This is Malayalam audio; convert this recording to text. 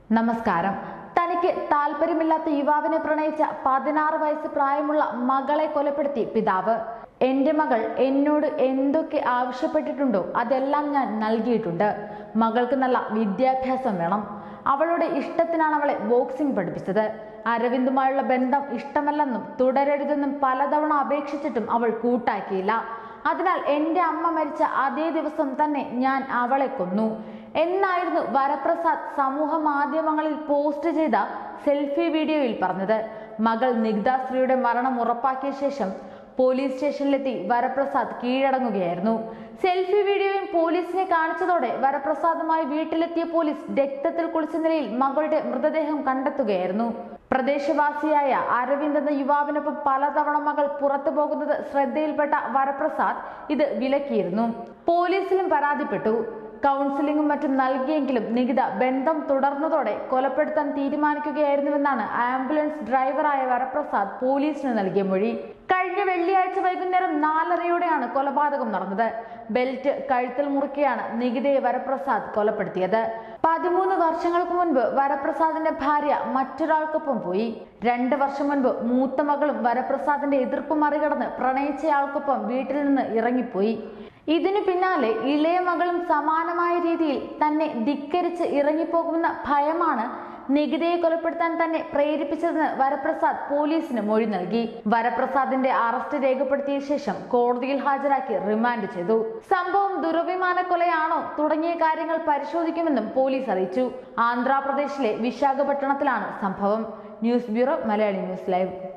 നമസ്കാരം തനിക്ക് താല്പര്യമില്ലാത്ത യുവാവിനെ പ്രണയിച്ച പതിനാറ് വയസ്സ് പ്രായമുള്ള മകളെ കൊലപ്പെടുത്തി പിതാവ് എന്റെ മകൾ എന്നോട് എന്തൊക്കെ ആവശ്യപ്പെട്ടിട്ടുണ്ടോ അതെല്ലാം ഞാൻ നൽകിയിട്ടുണ്ട് മകൾക്ക് നല്ല വിദ്യാഭ്യാസം വേണം അവളുടെ ഇഷ്ടത്തിനാണ് അവളെ ബോക്സിംഗ് പഠിപ്പിച്ചത് അരവിന്ദുമായുള്ള ബന്ധം ഇഷ്ടമല്ലെന്നും തുടരരുതെന്നും പലതവണ അപേക്ഷിച്ചിട്ടും അവൾ കൂട്ടാക്കിയില്ല അതിനാൽ എന്റെ അമ്മ മരിച്ച അതേ ദിവസം തന്നെ ഞാൻ അവളെ കൊന്നു എന്നായിരുന്നു വരപ്രസാദ് സമൂഹ മാധ്യമങ്ങളിൽ പോസ്റ്റ് ചെയ്ത സെൽഫി വീഡിയോയിൽ പറഞ്ഞത് മകൾ നിഗ്ധാശ്രീയുടെ മരണം ഉറപ്പാക്കിയ ശേഷം പോലീസ് സ്റ്റേഷനിലെത്തി വരപ്രസാദ് കീഴടങ്ങുകയായിരുന്നു സെൽഫി വീഡിയോയും പോലീസിനെ കാണിച്ചതോടെ വരപ്രസാദുമായി വീട്ടിലെത്തിയ പോലീസ് രക്തത്തിൽ കുളിച്ച നിലയിൽ മകളുടെ മൃതദേഹം കണ്ടെത്തുകയായിരുന്നു പ്രദേശവാസിയായ അരവിന്ദ് എന്ന യുവാവിനൊപ്പം പലതവണ മകൾ പുറത്തു പോകുന്നത് ശ്രദ്ധയിൽപ്പെട്ട വരപ്രസാദ് ഇത് വിലക്കിയിരുന്നു പോലീസിലും പരാതിപ്പെട്ടു കൗൺസിലിംഗും മറ്റും നൽകിയെങ്കിലും നികിത ബന്ധം തുടർന്നതോടെ കൊലപ്പെടുത്താൻ തീരുമാനിക്കുകയായിരുന്നുവെന്നാണ് ആംബുലൻസ് ഡ്രൈവറായ വരപ്രസാദ് പോലീസിന് നൽകിയ മൊഴി കഴിഞ്ഞ വെള്ളിയാഴ്ച വൈകുന്നേരം നാലരയോടെയാണ് കൊലപാതകം നടന്നത് ബെൽറ്റ് കഴുത്തിൽ മുറുക്കിയാണ് നികിതയെ വരപ്രസാദ് കൊലപ്പെടുത്തിയത് പതിമൂന്ന് വർഷങ്ങൾക്ക് മുൻപ് വരപ്രസാദിന്റെ ഭാര്യ മറ്റൊരാൾക്കൊപ്പം പോയി രണ്ട് വർഷം മുൻപ് മൂത്ത മകളും വരപ്രസാദിന്റെ എതിർപ്പ് മറികടന്ന് പ്രണയിച്ചയാൾക്കൊപ്പം വീട്ടിൽ നിന്ന് ഇറങ്ങിപ്പോയി ഇതിനു പിന്നാലെ ഇളയ മകളും സമാനമായ രീതിയിൽ തന്നെ ധിക്കരിച്ച് ഇറങ്ങിപ്പോകുമെന്ന ഭയമാണ് നികിതയെ കൊലപ്പെടുത്താൻ തന്നെ പ്രേരിപ്പിച്ചതെന്ന് വരപ്രസാദ് പോലീസിന് മൊഴി നൽകി വരപ്രസാദിന്റെ അറസ്റ്റ് രേഖപ്പെടുത്തിയ ശേഷം കോടതിയിൽ ഹാജരാക്കി റിമാൻഡ് ചെയ്തു സംഭവം ദുരഭിമാന കൊലയാണോ തുടങ്ങിയ കാര്യങ്ങൾ പരിശോധിക്കുമെന്നും പോലീസ് അറിയിച്ചു ആന്ധ്രാപ്രദേശിലെ വിശാഖപട്ടണത്തിലാണ് സംഭവം news bureau Malayali news live